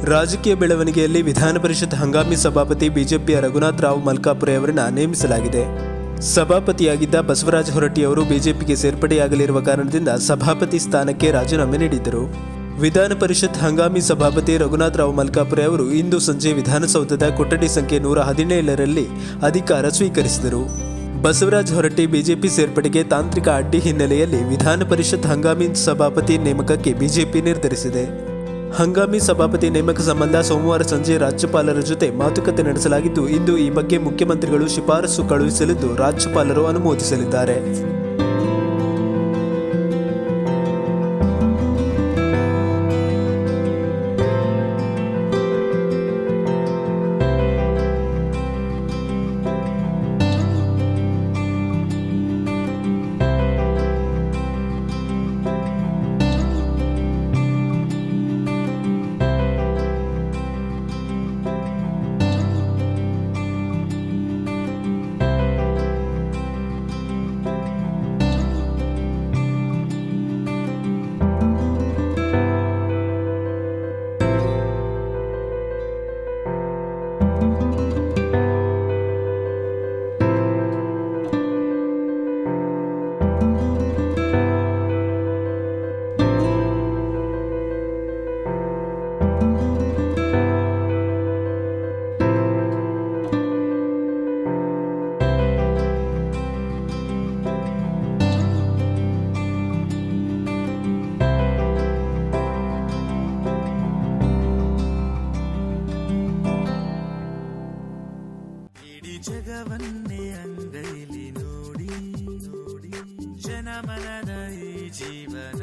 ರಾಜಕೀಯ ಬೆಳವಣಿಗೆಯಲ್ಲಿ ವಿಧಾನ ಪರಿಷತ್ ಹಂಗಾಮಿ ಸಭಾಪತಿ ಬಿಜೆಪಿಯ ರಘುನಾಥ್ ರಾವ್ ಮಲ್ಕಾಪುರೆ ಅವರನ್ನ ನೇಮಿಸಲಾಗಿದೆ ಸಭಾಪತಿಯಾಗಿದ್ದ ಬಸವರಾಜ ಹೊರಟ್ಟಿಯವರು ಬಿಜೆಪಿಗೆ ಸೇರ್ಪಡೆಯಾಗಲಿರುವ ಕಾರಣದಿಂದ ಸಭಾಪತಿ ಸ್ಥಾನಕ್ಕೆ ರಾಜೀನಾಮೆ ನೀಡಿದ್ದರು ವಿಧಾನ ಪರಿಷತ್ ಹಂಗಾಮಿ ಸಭಾಪತಿ ರಘುನಾಥ್ ರಾವ್ ಮಲ್ಕಾಪುರೆ ಅವರು ಇಂದು ಸಂಜೆ ವಿಧಾನಸೌಧದ ಕೊಠಡಿ ಸಂಖ್ಯೆ ನೂರ ಹದಿನೇಳರಲ್ಲಿ ಅಧಿಕಾರ ಸ್ವೀಕರಿಸಿದರು ಬಸವರಾಜ ಹೊರಟ್ಟಿ ಬಿಜೆಪಿ ಸೇರ್ಪಡೆಗೆ ತಾಂತ್ರಿಕ ಅಡ್ಡಿ ಹಿನ್ನೆಲೆಯಲ್ಲಿ ವಿಧಾನ ಪರಿಷತ್ ಹಂಗಾಮಿ ಸಭಾಪತಿ ನೇಮಕಕ್ಕೆ ಬಿಜೆಪಿ ನಿರ್ಧರಿಸಿದೆ ಹಂಗಾಮಿ ಸಭಾಪತಿ ನೇಮಕ ಸಂಬಂಧ ಸೋಮವಾರ ಸಂಜೆ ರಾಜ್ಯಪಾಲರ ಜೊತೆ ಮಾತುಕತೆ ನಡೆಸಲಾಗಿದ್ದು ಇಂದು ಈ ಬಗ್ಗೆ ಮುಖ್ಯಮಂತ್ರಿಗಳು ಶಿಫಾರಸು ಕಳುಹಿಸಲಿದ್ದು ರಾಜ್ಯಪಾಲರು ಅನುಮೋದಿಸಲಿದ್ದಾರೆ ಇಡೀ ಜಗವನ್ನೇ ಅಂಗೈಲಿ ನೋಡಿ ನೋಡಿ ಜನಮನದ ಈ ಜೀವನ